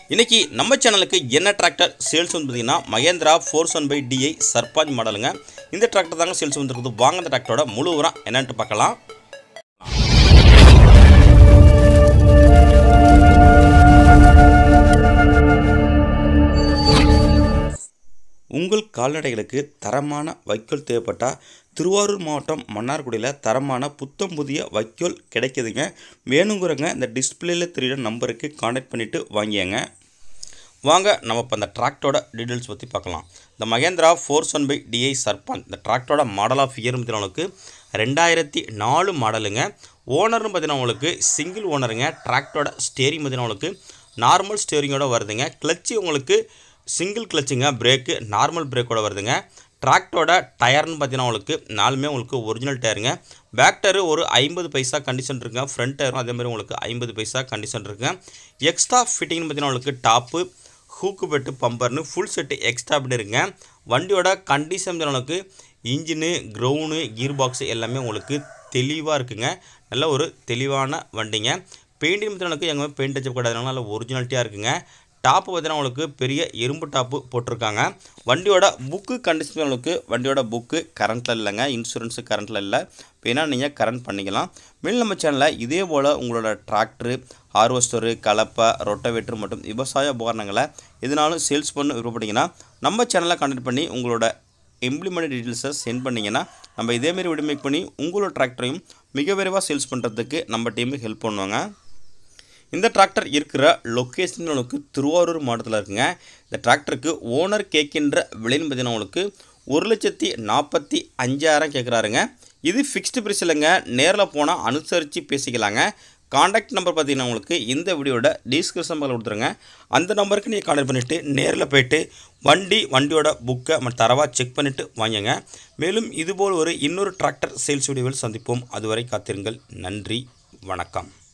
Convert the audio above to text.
இன்னைக்கு நம்ம சேனலுக்கு என்ன டிராக்டர் சேல்ஸ் வந்து பார்த்தீங்கன்னா Mahindra four one five DI Sarpanch மாடலுங்க இந்த டிராக்டர் தாங்க சேல்ஸ் வந்துருக்குது வாங்க இந்த டிராக்டரோட முழு உரம் என்னன்ட்டு பார்க்கலாம் உங்கள் கால்நடைகளுக்கு தரமான வைக்கோல் தேவைப்பட்டால் திருவாரூர் மாவட்டம் மன்னார்குடியில் தரமான புத்தம் புதிய வைக்கோல் கிடைக்குதுங்க வேணுங்கிறவங்க இந்த டிஸ்பிளேயில் தெரியுற நம்பருக்கு காண்டாக்ட் பண்ணிவிட்டு வாங்கியங்க வாங்க நம்ம இப்போ இந்த டிராக்டரோட டீட்டெயில்ஸ் பற்றி பார்க்கலாம் இந்த Mahindra four one five DI Sarpanch இந்த டிராக்டரோட மாடல் ஆஃப் இயர் பார்த்தீங்கன்னா ரெண்டாயிரத்தி நாலு மாடலுங்க ஓனர்னு பார்த்தீங்கன்னா உங்களுக்கு சிங்கிள் ஓனருங்க டிராக்டரோட ஸ்டேரிங் பார்த்தீங்கன்னா உங்களுக்கு நார்மல் ஸ்டேரிங்கோட வருதுங்க கிளச்சு உங்களுக்கு சிங்கிள் கிளச்சுங்க பிரேக்கு நார்மல் பிரேக்கோட வருதுங்க டிராக்டரோட டயர்னு பார்த்தீங்கன்னா உங்களுக்கு நாலுமே உங்களுக்கு ஒரிஜினல் டயருங்க பேக் டயரு ஒரு ஐம்பது பைசா கண்டிஷன் இருக்குங்க ஃப்ரண்ட் டயரும் அதே மாதிரி உங்களுக்கு ஐம்பது பைசா கண்டிஷன் இருக்குங்க எக்ஸ்ட்ரா ஃபிட்டிங்னு பார்த்தீங்கன்னா உங்களுக்கு டாப்பு ஹூக்கு பெட்டு பம்பர்னு ஃபுல் செட்டு எக்ஸ்ட்ரா அப்படி இருக்குங்க வண்டியோட கண்டிஷன் உங்களுக்கு இன்ஜினு க்ரௌனு கீர் பாக்ஸ் எல்லாமே உங்களுக்கு தெளிவாக இருக்குங்க நல்ல ஒரு தெளிவான வண்டிங்க பெயிண்டிங் பார்த்தீங்கன்னா எங்கே பெயிண்ட் டச்சப் கிடையாதுனால நல்ல ஒரிஜினாலிட்டியாக இருக்குங்க டாப்பு பார்த்தீங்கன்னா உங்களுக்கு பெரிய இரும்பு டாப்பு போட்டிருக்காங்க வண்டியோட புக்கு கண்டிஷன் உங்களுக்கு வண்டியோட புக்கு கரண்ட்டில் இல்லைங்க இன்சூரன்ஸு கரண்ட்டில் இல்லை வேணால் நீங்கள் கரண்ட் பண்ணிக்கலாம் மேலும் நம்ம சேனலில் இதே போல் உங்களோட டிராக்டரு ஹார்வெஸ்டரு கலப்பை ரொட்டவேட்டர் மற்றும் விவசாய உபகரணங்களை எதுனாலும் சேல்ஸ் பண்ண விருப்பப்பட்டீங்கன்னா நம்ம சேனலை கான்டாக்ட் பண்ணி உங்களோட இம்ப்ளிமெண்ட் டீட்டெயில்ஸை சென்ட் பண்ணிங்கன்னா நம்ம இதேமாரி வீடியோ மேக் பண்ணி உங்களோட டிராக்டரையும் மிக விரைவாக சேல்ஸ் பண்ணுறதுக்கு நம்ம டீமுக்கு ஹெல்ப் பண்ணுவாங்க இந்த டிராக்டர் இருக்கிற லொக்கேஷன் உங்களுக்கு திருவாரூர் மாவட்டத்தில் இருக்குங்க இந்த டிராக்டருக்கு ஓனர் கேட்கின்ற விலைன்னு பார்த்தீங்கன்னா உங்களுக்கு ஒரு லட்சத்தி நாற்பத்தி அஞ்சாயிரம் கேட்குறாருங்க இது ஃபிக்ஸ்டு ப்ரைஸ் இல்லைங்க நேரில் போனால் அனுசரித்து பேசிக்கலாங்க காண்டாக்ட் நம்பர் பார்த்தீங்கன்னா உங்களுக்கு இந்த வீடியோட டிஸ்கிரிப்ஷன் பக்கம் கொடுத்துருங்க அந்த நம்பருக்கு நீங்கள் காண்டாக்ட் பண்ணிவிட்டு நேரில் போயிட்டு வண்டி வண்டியோட புக்கை மற்றும் தரவாக செக் பண்ணிவிட்டு வாங்குங்க மேலும் இதுபோல் ஒரு இன்னொரு டிராக்டர் சேல்ஸ் வீடியோவில் சந்திப்போம் அதுவரை காத்திருங்கள் நன்றி வணக்கம்